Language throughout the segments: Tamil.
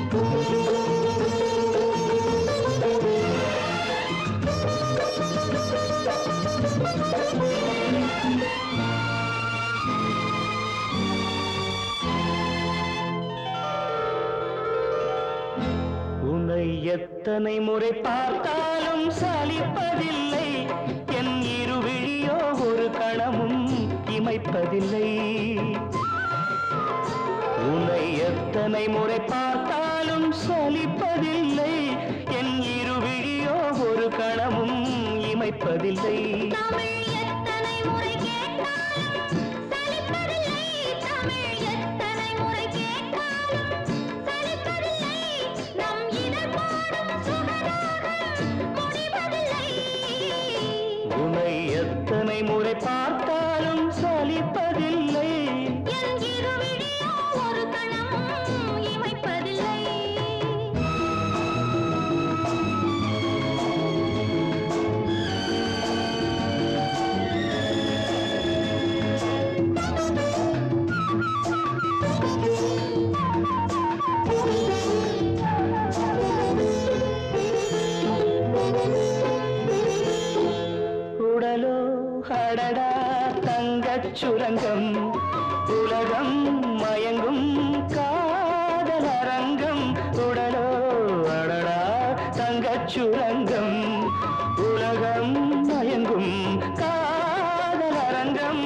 உன்னை எத்தனை முறை பார்த்தாலும் சலிப்பதில்லை என் இருவிழியோ ஒரு கணமும் இமைப்பதில்லை உன்னை எத்தனை முறை பார்த்தாலும் சலிப்பதில்லை என் இருவிழியோ ஒரு கணமும் இமைப்பதில்லை தமிழ் எத்தனை முறை கேட்டாலும் சலிப்பதில்லை தமிழ் எத்தனை முறை கேட்டாலும் சலிப்பதில்லை நம் இதழ் பாடும் சுகராகம் முடிவதில்லை உன்னை எத்தனை முறை பார்த்தாலும் சலிப்பதில்லை என் இருவிழியோ ஒரு கணமும் இமைப்பதில்லை உடலோ அடடா தங்கச் சுரங்கம் உலகம் மயங்கும் காதல் அரங்கம் உடலோ அடடா தங்கச் சுரங்கம் உலகம் மயங்கும் காதல் அரங்கம்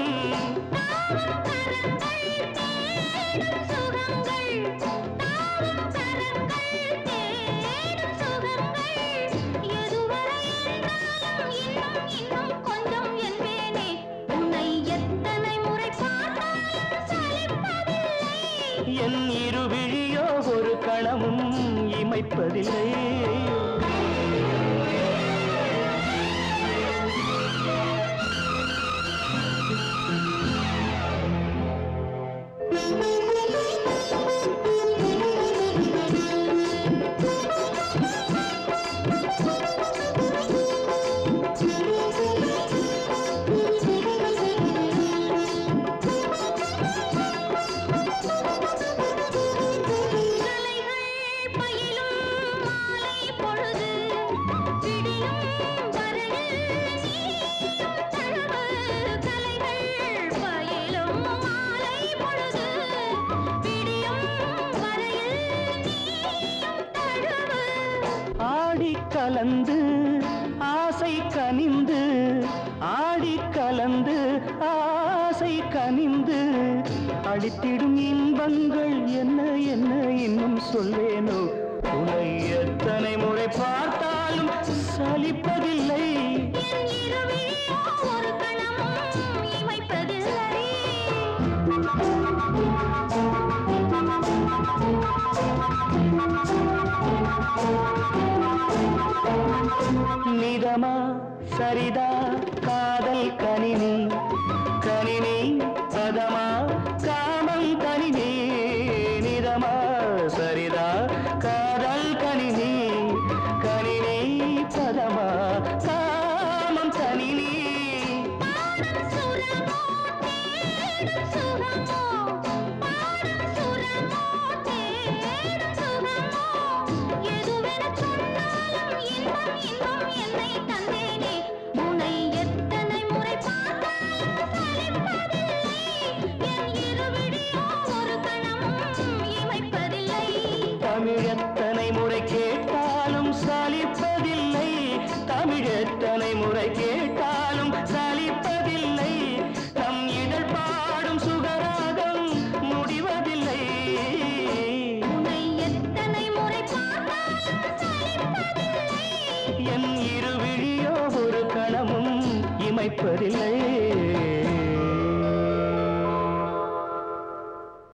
என் இருவிழியோ ஒரு கணமும் இமைப்பதில்லை ஆடி கலந்து ஆசை கனிந்து ஆடி கலந்து ஆசை கனிந்து அடித்திடும் இன்பங்கள் என்ன என்ன இன்னும் சொல்லேனோ உன்னை எத்தனை முறை பார்த்தாலும் சலிப்பதில்லை ஒரு கணமும் இமைப்பதில்லை நிதமா சரிதா காதல் கணினி கணினி பதமா காமம் கணினி நிதமா சரிதா காதல் கணினி கணினி பதமா காமம் கணினி பாடும் சுரமோ தேடும் சுகமோ பாடும் சுரமோ தேடும் சுகமோ எதுவென சொன்னாலும் இன்பம் இன்பம் என்னை தந்தேனே உன்னை எத்தனை முறை பார்த்தாலும் சலிப்பதில்லை என் இருவிழியோ ஒரு கணமும் இமைப்பதில்லை தமிழ் எத்தனை முறை கேட்டாலும் சலிப்பதில்லை தமிழ் எத்தனை முறை கேட்டாலும் சலிப்பதில்லை நம் இதழ் பாடும் சுகராகம் முடிவதில்லை உன்னை எத்தனை முறை பார்த்தாலும் சலிப்பதில்லை என் இருவிழியோ ஒரு கணமும் இமைப்பதில்லை